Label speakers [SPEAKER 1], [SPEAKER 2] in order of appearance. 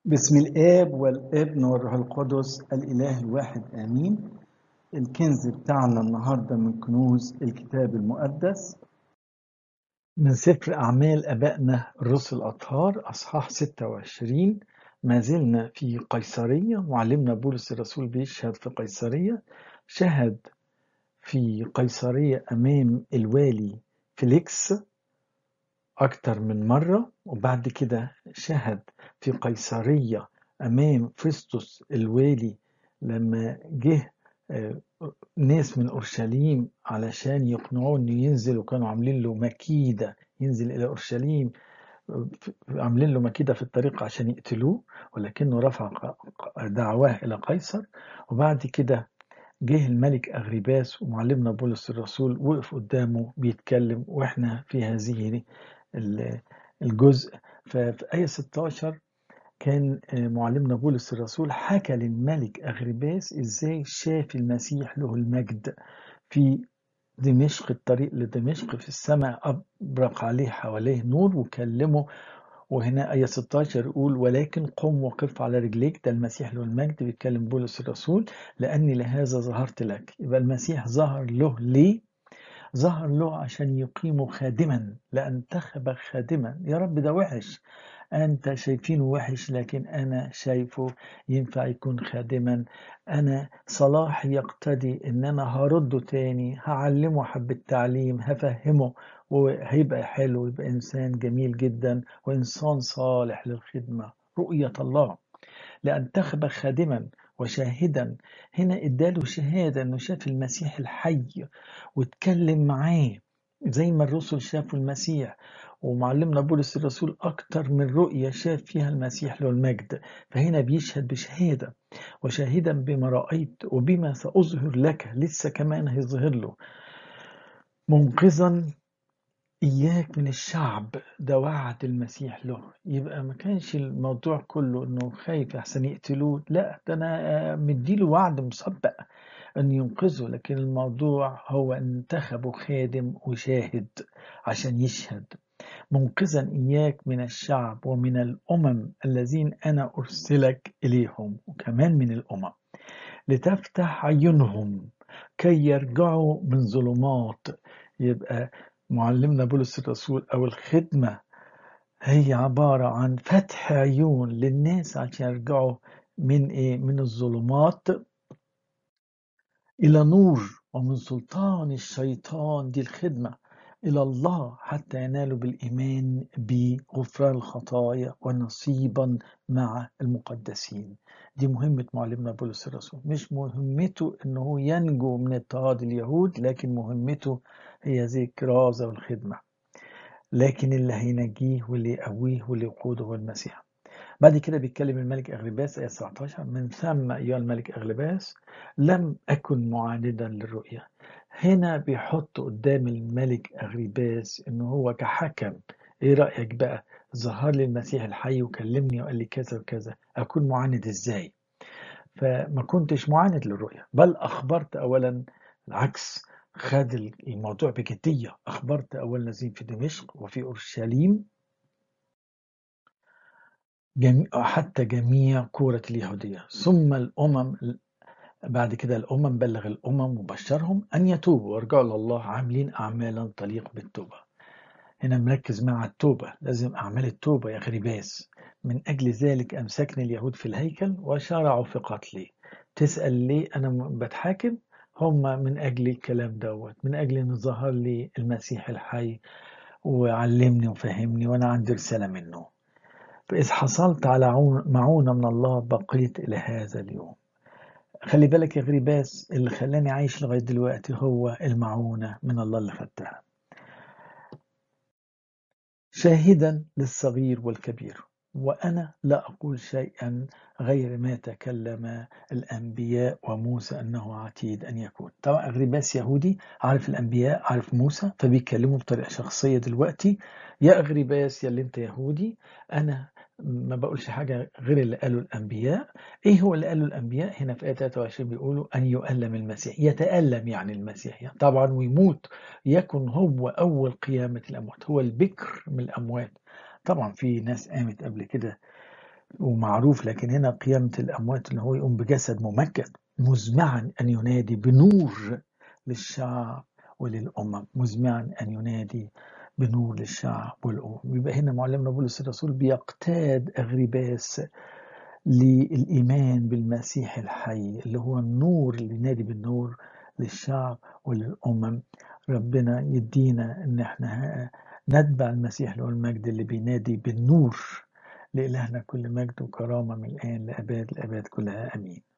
[SPEAKER 1] بسم الآب والابن والروح القدس الإله الواحد آمين الكنز بتاعنا النهاردة من كنوز الكتاب المقدس من سفر أعمال أبائنا الرسل الأطهار أصحاح 26 ما زلنا في قيصرية معلمنا بولس الرسول بيشهد في قيصرية شهد في قيصرية أمام الوالي فيليكس أكتر من مرة وبعد كده شهد في قيصرية أمام فيستوس الوالي لما جه آه، ناس من أورشليم علشان يقنعوه إنه ينزل وكانوا عاملين له مكيدة ينزل إلى أورشليم آه، عاملين له مكيدة في الطريق عشان يقتلوه ولكنه رفع ق- دعواه إلى قيصر وبعد كده جه الملك أغريباس ومعلمنا بولس الرسول وقف قدامه بيتكلم وإحنا في هذه ال- الجزء ففي آية 16 كان آه، معلمنا بولس الرسول حكى للملك أغريباس إزاي شاف المسيح له المجد في دمشق الطريق لدمشق في السماء أبرق عليه حواليه نور وكلمه وهنا آية 16 يقول ولكن قم وقف على رجليك ده المسيح له المجد بيتكلم بولس الرسول لأني لهذا ظهرت لك يبقى المسيح ظهر له ليه؟ ظهر له عشان يقيمه خادما لأنتخب خادما يا رب ده وحش أنت شايفينه وحش لكن أنا شايفه ينفع يكون خادما أنا صلاح يقتدي إن أنا هرده تاني هعلمه حب التعليم هفهمه وهيبقى حلو يبقى إنسان جميل جدا وإنسان صالح للخدمة رؤية الله لأنتخب خادما وشاهدا هنا اداله شهادة انه شاف المسيح الحي واتكلم معاه زي ما الرسل شافوا المسيح ومعلمنا بولس الرسول أكتر من رؤية شاف فيها المسيح له المجد فهنا بيشهد بشهادة وشاهدا بما رأيت وبما سأظهر لك لسه كمان هيظهر له منقذا إياك من الشعب ده وعد المسيح له يبقى ما كانش الموضوع كله إنه خايف أحسن يقتلوه لا ده أنا مديله وعد مسبق أن ينقذه لكن الموضوع هو أن انتخبه خادم وشاهد عشان يشهد منقذا إياك من الشعب ومن الأمم الذين أنا أرسلك إليهم وكمان من الأمم لتفتح عيونهم كي يرجعوا من ظلمات يبقى معلمنا بولس الرسول أو الخدمة هي عبارة عن فتح عيون للناس عشان يرجعوا من إيه؟ من الظلمات إلى نور ومن سلطان الشيطان دي الخدمة إلى الله حتى ينالوا بالإيمان بغفران الخطايا ونصيبا مع المقدسين دي مهمة معلمنا بولس الرسول مش مهمته أنه ينجو من اضطهاد اليهود لكن مهمته هي زي الكرازة والخدمة لكن اللي هينجيه واللي يقويه واللي يقوده هو المسيح بعد كده بيتكلم الملك أغرباس آية 19 من ثم أيها الملك أغرباس لم أكن معاندا للرؤيا هنا بيحط قدام الملك أغرباس إنه هو كحكم إيه رأيك بقى ظهر لي المسيح الحي وكلمني وقال لي كذا وكذا أكون معاند إزاي فما كنتش معاند للرؤيا بل أخبرت أولا العكس خد الموضوع بجدية أخبرت أولا الذين في دمشق وفي أورشليم جميع حتى جميع كورة اليهودية ثم الأمم بعد كده الأمم بلغ الأمم وبشرهم أن يتوبوا ويرجعوا لله عاملين أعمالا تليق بالتوبة هنا مركز مع التوبة لازم أعمال التوبة يا غريباس من أجل ذلك أمسكني اليهود في الهيكل وشرعوا في قتلي تسأل ليه أنا م- بتحاكم هم من أجل الكلام دوت من أجل أن ظهر لي المسيح الحي وعلمني وفهمني وأنا عندي رسالة منه فإذ حصلت على عون- معونة من الله بقيت إلى هذا اليوم خلي بالك يا غريباس اللي خلاني عايش لغاية دلوقتي هو المعونة من الله اللي خدتها شاهدا للصغير والكبير وأنا لا أقول شيئا غير ما تكلم الأنبياء وموسى أنه عتيد أن يكون طبعا أغرباس يهودي عارف الأنبياء عارف موسى فبيتكلموا بطريقة شخصية دلوقتي يا أغرباس يا اللي أنت يهودي أنا ما بقولش حاجة غير اللي قاله الأنبياء إيه هو اللي قاله الأنبياء هنا في آية 23 بيقولوا أن يؤلم المسيح يتألم يعني المسيح يعني طبعا ويموت يكن هو أول قيامة الأموات هو البكر من الأموات طبعا في ناس قامت قبل كده ومعروف لكن هنا قيامة الأموات اللي هو يقوم بجسد ممجد مزمعا أن ينادي بنور للشعب وللأمم مزمعا أن ينادي بنور للشعب والأمم يبقى هنا معلمنا بولس الرسول بيقتاد أغرباس للإيمان بالمسيح الحي اللي هو النور اللي نادي بالنور للشعب وللأمم ربنا يدينا إن احنا نتبع المسيح اللي هو المجد اللي بينادي بالنور لإلهنا كل مجد وكرامة من الآن لأباد الأباد كلها أمين